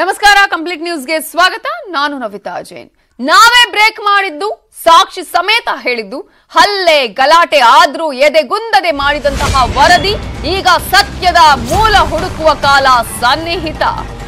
ನಮಸ್ಕಾರ ಕಂಪ್ಲೀಟ್ ನ್ಯೂಸ್ಗೆ ಸ್ವಾಗತ ನಾನು ನವಿತಾ ಜೈನ್ ನಾವೇ ಬ್ರೇಕ್ ಮಾಡಿದ್ದು ಸಾಕ್ಷಿ ಸಮೇತ ಹೇಳಿದ್ದು ಹಲ್ಲೆ ಗಲಾಟೆ ಆದ್ರೂ ಎದೆಗುಂದದೆ ಮಾಡಿದಂತಹ ವರದಿ ಈಗ ಸತ್ಯದ ಮೂಲ ಹುಡುಕುವ ಕಾಲ ಸನ್ನಿಹಿತ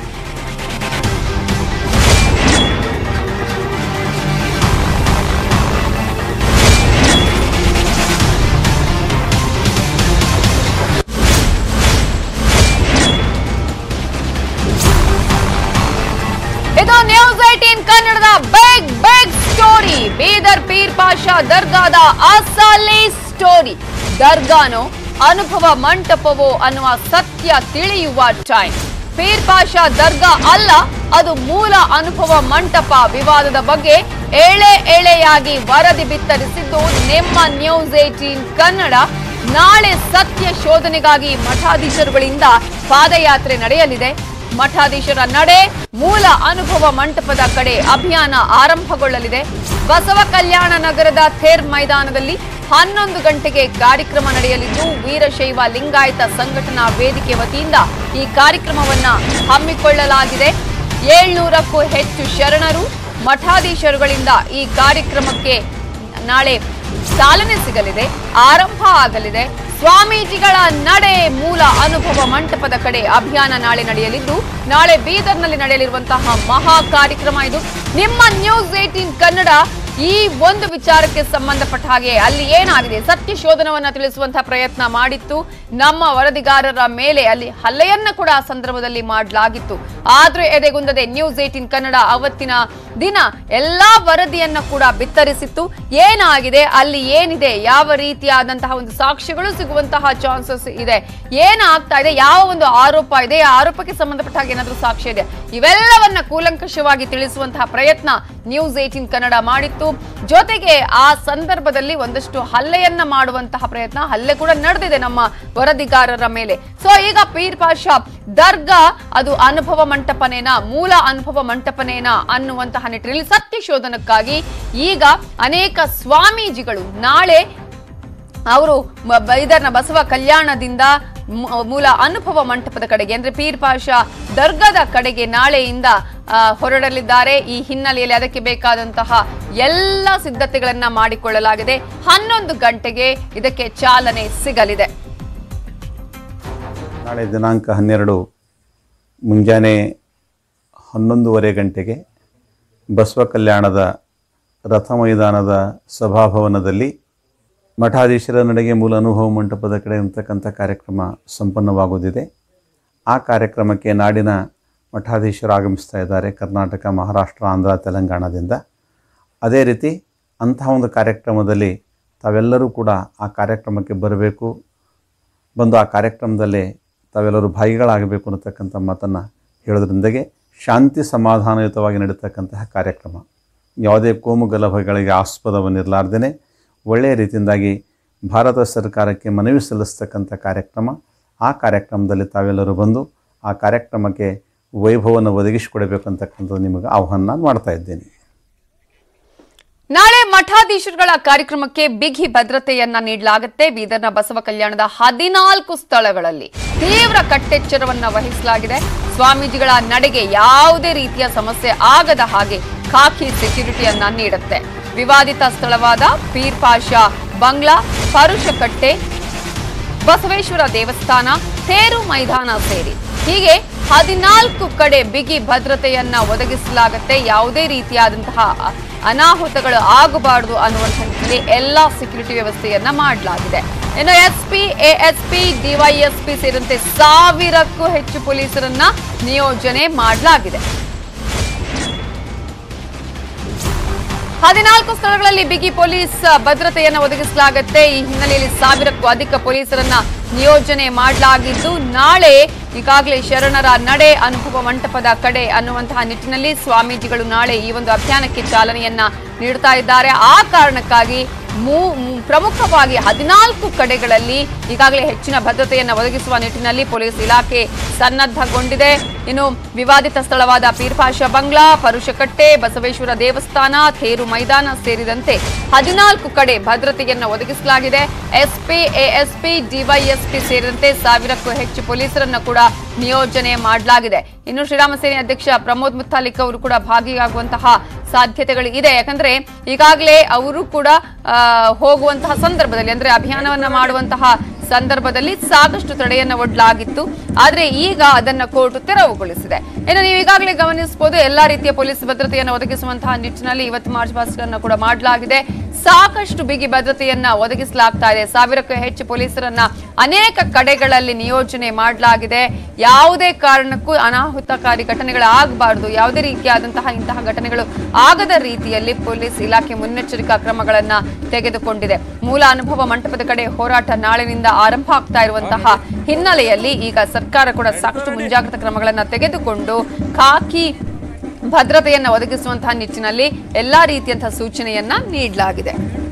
ಇದು ನ್ಯೂಸ್ ಏಟೀನ್ ಕನ್ನಡದ big big story Bidar Peer Pasha ದರ್ಗಾದ ಅಸಲಿ ಸ್ಟೋರಿ ದರ್ಗಾನೋ ಅನುಭವ ಮಂಟಪವೋ ಅನ್ನುವ ಸತ್ಯ ತಿಳಿಯುವ ಟೈಮ್ ಪೀರ್ ಪಾಷಾ ದರ್ಗಾ ಅಲ್ಲ ಅದು ಮೂಲ ಅನುಭವ ಮಂಟಪ ವಿವಾದದ ಬಗ್ಗೆ ಎಳೆ ಎಳೆಯಾಗಿ ವರದಿ ಬಿತ್ತರಿಸಿದ್ದು ನಿಮ್ಮ ನ್ಯೂಸ್ ಏಟೀನ್ ಕನ್ನಡ ನಾಳೆ ಸತ್ಯ ಶೋಧನೆಗಾಗಿ ಮಠಾಧೀಶರುಗಳಿಂದ ಪಾದಯಾತ್ರೆ ನಡೆಯಲಿದೆ ಮಠಾಧೀಶರ ನಡೆ ಮೂಲ ಅನುಭವ ಮಂಟಪದ ಕಡೆ ಅಭಿಯಾನ ಆರಂಭಗೊಳ್ಳಲಿದೆ ಬಸವ ಕಲ್ಯಾಣ ನಗರದ ಥೇರ್ ಮೈದಾನದಲ್ಲಿ ಹನ್ನೊಂದು ಗಂಟೆಗೆ ಕಾರ್ಯಕ್ರಮ ನಡೆಯಲಿದ್ದು ವೀರಶೈವ ಲಿಂಗಾಯತ ಸಂಘಟನಾ ವೇದಿಕೆ ವತಿಯಿಂದ ಈ ಕಾರ್ಯಕ್ರಮವನ್ನ ಹಮ್ಮಿಕೊಳ್ಳಲಾಗಿದೆ ಏಳ್ನೂರಕ್ಕೂ ಹೆಚ್ಚು ಶರಣರು ಮಠಾಧೀಶರುಗಳಿಂದ ಈ ಕಾರ್ಯಕ್ರಮಕ್ಕೆ ನಾಳೆ ಚಾಲನೆ ಸಿಗಲಿದೆ ಆರಂಭ ಆಗಲಿದೆ ಸ್ವಾಮೀಜಿಗಳ ನಡೆ ಮೂಲ ಅನುಭವ ಮಂಟಪದ ಕಡೆ ಅಭಿಯಾನ ನಾಳೆ ನಡೆಯಲಿದ್ದು ನಾಳೆ ಬೀದರ್ನಲ್ಲಿ ನಡೆಯಲಿರುವಂತಹ ಮಹಾ ಕಾರ್ಯಕ್ರಮ ಇದು ನಿಮ್ಮ ನ್ಯೂಸ್ ಏಟೀನ್ ಕನ್ನಡ ಈ ಒಂದು ವಿಚಾರಕ್ಕೆ ಸಂಬಂಧಪಟ್ಟ ಹಾಗೆ ಅಲ್ಲಿ ಏನಾಗಿದೆ ಸತ್ಯ ಶೋಧನವನ್ನ ತಿಳಿಸುವಂತಹ ಪ್ರಯತ್ನ ಮಾಡಿತ್ತು ನಮ್ಮ ವರದಿಗಾರರ ಮೇಲೆ ಅಲ್ಲಿ ಹಲ್ಲೆಯನ್ನ ಕೂಡ ಆ ಸಂದರ್ಭದಲ್ಲಿ ಮಾಡಲಾಗಿತ್ತು ಆದ್ರೂ ಎದೆಗುಂದದೆ ನ್ಯೂಸ್ ಏಟೀನ್ ಕನ್ನಡ ಅವತ್ತಿನ ದಿನ ಎಲ್ಲಾ ವರದಿಯನ್ನ ಕೂಡ ಬಿತ್ತರಿಸಿತ್ತು ಏನಾಗಿದೆ ಅಲ್ಲಿ ಏನಿದೆ ಯಾವ ರೀತಿಯಾದಂತಹ ಒಂದು ಸಾಕ್ಷ್ಯಗಳು ಸಿಗುವಂತಹ ಚಾನ್ಸಸ್ ಇದೆ ಏನಾಗ್ತಾ ಇದೆ ಯಾವ ಒಂದು ಆರೋಪ ಇದೆ ಆ ಆರೋಪಕ್ಕೆ ಸಂಬಂಧಪಟ್ಟ ಹಾಗೆ ಏನಾದ್ರೂ ಸಾಕ್ಷ್ಯ ಇದೆ ಇವೆಲ್ಲವನ್ನ ಕೂಲಂಕಷವಾಗಿ ತಿಳಿಸುವಂತಹ ಪ್ರಯತ್ನ ನ್ಯೂಸ್ ಏಟೀನ್ ಕನ್ನಡ ಮಾಡಿತ್ತು ಜೊತೆಗೆ ಆ ಸಂದರ್ಭದಲ್ಲಿ ಒಂದಷ್ಟು ಹಲ್ಲೆಯನ್ನ ಮಾಡುವಂತಹ ಪ್ರಯತ್ನ ಹಲ್ಲೆ ಕೂಡ ನಡೆದಿದೆ ನಮ್ಮ ವರದಿಗಾರರ ಮೇಲೆ ಸೊ ಈಗ ಪೀರ್ ಪಾಷಾ ದರ್ಗಾ ಅದು ಅನುಭವ ಮಂಟಪನೇನಾ ಮೂಲ ಅನುಭವ ಮಂಟಪನೇನಾ ಅನ್ನುವಂತಹ ನಿಟ್ಟಿನಲ್ಲಿ ಸತ್ಯ ಶೋಧನಕ್ಕಾಗಿ ಈಗ ಅನೇಕ ಸ್ವಾಮೀಜಿಗಳು ನಾಳೆ ಅವರು ಮ- ಬೈದರ್ನ ಬಸವ ಕಲ್ಯಾಣದಿಂದ ಮೂ- ಮೂಲ ಅನುಭವ ಮಂಟಪದ ಕಡೆಗೆ ಅಂದ್ರೆ ಪೀರ್ ಪಾಷಾ ದರ್ಗಾದ ಕಡೆಗೆ ನಾಳೆಯಿಂದ ಆ, ಹೊರಡಲಿದ್ದಾರೆ ಈ ಹಿನ್ನೆಲೆಯಲ್ಲಿ ಅದಕ್ಕೆ ಬೇಕಾದಂತಹ ಎಲ್ಲ ಸಿದ್ಧತೆಗಳನ್ನ ಮಾಡಿಕೊಳ್ಳಲಾಗಿದೆ ಹನ್ನೊಂದು ಗಂಟೆಗೆ ಇದಕ್ಕೆ ಚಾಲನೆ ಸಿಗಲಿದೆ ನಾಳೆ ದಿನಾಂಕ ಹನ್ನೆರಡು ಮುಂಜಾನೆ ಹನ್ನೊಂದುವರೆ ಗಂಟೆಗೆ ಬಸವ ಕಲ್ಯಾಣದ ರಥ ಮೈದಾನದ ಸಭಾಭವನದಲ್ಲಿ ಮಠಾಧೀಶರ ನಡೆಗೆ ಮೂಲ ಅನುಭವ ಮಂಟಪದ ಕಡೆ ಅಂತಕ್ಕಂಥ ಕಾರ್ಯಕ್ರಮ ಸಂಪನ್ನವಾಗುವುದಿದೆ ಆ ಕಾರ್ಯಕ್ರಮಕ್ಕೆ ನಾಡಿನ ಮಠಾಧೀಶರು ಆಗಮಿಸ್ತಾ ಇದ್ದಾರೆ ಕರ್ನಾಟಕ ಮಹಾರಾಷ್ಟ್ರ ಆಂಧ್ರ ತೆಲಂಗಾಣದಿಂದ ಅದೇ ರೀತಿ ಅಂತಹ ಒಂದು ಕಾರ್ಯಕ್ರಮದಲ್ಲಿ ತಾವೆಲ್ಲರೂ ಕೂಡ ಆ ಕಾರ್ಯಕ್ರಮಕ್ಕೆ ಬರಬೇಕು ಬಂದು ಆ ಕಾರ್ಯಕ್ರಮದಲ್ಲಿ ತಾವೆಲ್ಲರೂ ಭಾಗಿಗಳಾಗಬೇಕು ಅನ್ನತಕ್ಕಂಥ ಮಾತನ್ನು ಹೇಳೋದ್ರಿಂದಾಗೆ ಶಾಂತಿ ಸಮಾಧಾನಯುತವಾಗಿ ನಡೀತಕ್ಕಂತಹ ಕಾರ್ಯಕ್ರಮ ಯಾವುದೇ ಕೋಮು ಗಲಭೆಗಳಿಗೆ ಆಸ್ಪದವನ್ನಿರಲಾರ್ದೇ ಒಳ್ಳೆಯ ರೀತಿಯಿಂದಾಗಿ ಭಾರತ ಸರ್ಕಾರಕ್ಕೆ ಮನವಿ ಸಲ್ಲಿಸ್ತಕ್ಕಂಥ ಕಾರ್ಯಕ್ರಮ ಆ ಕಾರ್ಯಕ್ರಮದಲ್ಲಿ ತಾವೆಲ್ಲರೂ ಬಂದು ಆ ಕಾರ್ಯಕ್ರಮಕ್ಕೆ ವೈಭವವನ್ನು ಒದಗಿಸಿಕೊಡಬೇಕು ಅಂತಕ್ಕಂಥದ್ದು ನಿಮಗೆ ಆಹ್ವಾನ ನಾನು ಮಾಡ್ತಾ ಇದ್ದೇನೆ ನಾಳೆ ಮಠಾಧೀಶರುಗಳ ಕಾರ್ಯಕ್ರಮಕ್ಕೆ ಬಿಗಿ ಭದ್ರತೆಯನ್ನ ನೀಡಲಾಗುತ್ತೆ ಬೀದರ್ನ ಬಸವ ಕಲ್ಯಾಣದ ಹದಿನಾಲ್ಕು ಸ್ಥಳಗಳಲ್ಲಿ ತೀವ್ರ ಕಟ್ಟೆಚ್ಚರವನ್ನ ವಹಿಸಲಾಗಿದೆ ಸ್ವಾಮೀಜಿಗಳ ನಡೆಗೆ ಯಾವುದೇ ರೀತಿಯ ಸಮಸ್ಯೆ ಆಗದ ಹಾಗೆ ಖಾಕಿ ಸೆಕ್ಯೂರಿಟಿಯನ್ನ ನೀಡುತ್ತೆ ವಿವಾದಿತ ಸ್ಥಳವಾದ ಪೀರ್ ಪಾಷಾ ಬಂಗ್ಲಾ ಪರುಷಕಟ್ಟೆ ಬಸವೇಶ್ವರ ದೇವಸ್ಥಾನ ತೇರು ಮೈದಾನ ಸೇರಿ ಹೀಗೆ ಹದಿನಾಲ್ಕು ಕಡೆ ಬಿಗಿ ಭದ್ರತೆಯನ್ನ ಒದಗಿಸಲಾಗುತ್ತೆ ಯಾವುದೇ ರೀತಿಯಾದಂತಹ ಅ- ಅನಾಹುತಗಳು ಆಗಬಾರದು ಅನ್ನುವಂಥ ನಿಟ್ಟಿನಲ್ಲಿ ಎಲ್ಲಾ ಸೆಕ್ಯೂರಿಟಿ ವ್ಯವಸ್ಥೆಯನ್ನ ಮಾಡಲಾಗಿದೆ ಇನ್ನು ಎಸ್ಪಿ ಎಎಸ್ಪಿ ಡಿವೈಎಸ್ಪಿ ಸೇರಿದಂತೆ ಸಾವಿರಕ್ಕೂ ಹೆಚ್ಚು ಪೊಲೀಸರನ್ನ ನಿಯೋಜನೆ ಮಾಡಲಾಗಿದೆ ಹದಿನಾಲ್ಕು ಸ್ಥಳಗಳಲ್ಲಿ ಬಿಗಿ ಪೊಲೀಸ್ ಭದ್ರತೆಯನ್ನು ಒದಗಿಸಲಾಗುತ್ತೆ ಈ ಹಿನ್ನೆಲೆಯಲ್ಲಿ ಸಾವಿರಕ್ಕೂ ಅಧಿಕ ಪೊಲೀಸರನ್ನ ನಿಯೋಜನೆ ಮಾಡಲಾಗಿದ್ದು ನಾಳೆ ಈಗಾಗಲೇ ಶರಣರ ನಡೆ ಅನುಭವ ಮಂಟಪದ ಕಡೆ ಅನ್ನುವಂತಹ ನಿಟ್ಟಿನಲ್ಲಿ ಸ್ವಾಮೀಜಿಗಳು ನಾಳೆ ಈ ಒಂದು ಅಭಿಯಾನಕ್ಕೆ ಚಾಲನೆಯನ್ನ ನೀಡುತ್ತಾ ಇದ್ದಾರೆ ಆ ಕಾರಣಕ್ಕಾಗಿ ಮೂ- ಮೂ- ಪ್ರಮುಖವಾಗಿ ಹದಿನಾಲ್ಕು ಕಡೆಗಳಲ್ಲಿ ಈಗಾಗಲೇ ಹೆಚ್ಚಿನ ಭದ್ರತೆಯನ್ನು ಒದಗಿಸುವ ನಿಟ್ಟಿನಲ್ಲಿ ಪೊಲೀಸ್ ಇಲಾಖೆ ಸನ್ನದ್ಧಗೊಂಡಿದೆ ಇನ್ನು ವಿವಾದಿತ ಸ್ಥಳವಾದ ಪೀರ್ಪಾಷ ಬಂಗ್ಲಾ ಪರುಷಕಟ್ಟೆ ಬಸವೇಶ್ವರ ದೇವಸ್ಥಾನ ಥೇರು ಮೈದಾನ ಸೇರಿದಂತೆ ಹದಿನಾಲ್ಕು ಕಡೆ ಭದ್ರತೆಯನ್ನು ಒದಗಿಸಲಾಗಿದೆ ಎಸ್ಪಿ ಎಎಸ್ಪಿ ಡಿವೈಎಸ್ಪಿ ಸೇರಿದಂತೆ ಸಾವಿರಕ್ಕೂ ಹೆಚ್ಚು ಪೊಲೀಸರನ್ನು ಕೂಡ ನಿಯೋಜನೆ ಮಾಡಲಾಗಿದೆ ಇನ್ನು ಶ್ರೀರಾಮ ಸೇನೆ ಅಧ್ಯಕ್ಷ ಪ್ರಮೋದ್ ಮುತಾಲಿಕ್ ಅವರು ಕೂಡ ಭಾಗಿಯಾಗುವಂತಹ ಸಾಧ್ಯತೆಗಳು ಇದೆ ಯಾಕಂದ್ರೆ ಈಗಾಗಲೇ ಅವರು ಕೂಡ ಆ, ಹೋಗುವಂತಹ ಸಂದರ್ಭದಲ್ಲಿ ಅಂದ್ರೆ ಅಭಿಯಾನವನ್ನ ಮಾಡುವಂತಹ ಸಂದರ್ಭದಲ್ಲಿ ಸಾಕಷ್ಟು ತಡೆಯನ್ನ ಒಡ್ಲಾಗಿತ್ತು ಆದ್ರೆ ಈಗ ಅದನ್ನ ಕೋರ್ಟ್ ತೆರವುಗೊಳಿಸಿದೆ ಇನ್ನು ನೀವು ಈಗಾಗಲೇ ಗಮನಿಸಬಹುದು ಎಲ್ಲಾ ರೀತಿಯ ಪೊಲೀಸ್ ಭದ್ರತೆಯನ್ನು ಒದಗಿಸುವಂತಹ ನಿಟ್ಟಿನಲ್ಲಿ ಇವತ್ತು ಮಾರ್ಚ್ ಪಾಸ್ಟ್ ಅನ್ನು ಕೂಡ ಮಾಡಲಾಗಿದೆ ಸಾಕಷ್ಟು ಬಿಗಿ ಭದ್ರತೆಯನ್ನ ಒದಗಿಸಲಾಗ್ತಾ ಇದೆ ಸಾವಿರಕ್ಕೂ ಹೆಚ್ಚು ಪೊಲೀಸರನ್ನ ಅನೇಕ ಕಡೆಗಳಲ್ಲಿ ನಿಯೋಜನೆ ಮಾಡಲಾಗಿದೆ ಯಾವುದೇ ಕಾರಣಕ್ಕೂ ಅನಾಹುತಕಾರಿ ಘಟನೆಗಳಾಗಬಾರದು ಯಾವುದೇ ರೀತಿಯಾದಂತಹ ಇಂತಹ ಘಟನೆಗಳು ಆಗದ ರೀತಿಯಲ್ಲಿ ಪೊಲೀಸ್ ಇಲಾಖೆ ಮುನ್ನೆಚ್ಚರಿಕಾ ಕ್ರಮಗಳನ್ನ ತೆಗೆದುಕೊಂಡಿದೆ ಮೂಲ ಅನುಭವ ಮಂಟಪದ ಕಡೆ ಹೋರಾಟ ನಾಳಿನಿಂದ ಆರಂಭ ಆಗ್ತಾ ಇರುವಂತಹ ಹಿನ್ನೆಲೆಯಲ್ಲಿ ಈಗ ಸರ್ಕಾರ ಕೂಡ ಸಾಕಷ್ಟು ಮುಂಜಾಗ್ರತಾ ಕ್ರಮಗಳನ್ನ ತೆಗೆದುಕೊಂಡು ಖಾಕಿ ಭದ್ರತೆಯನ್ನ ಒದಗಿಸುವಂತಹ ನಿಟ್ಟಿನಲ್ಲಿ ಎಲ್ಲಾ ರೀತಿಯಂತಹ ಸೂಚನೆಯನ್ನ ನೀಡಲಾಗಿದೆ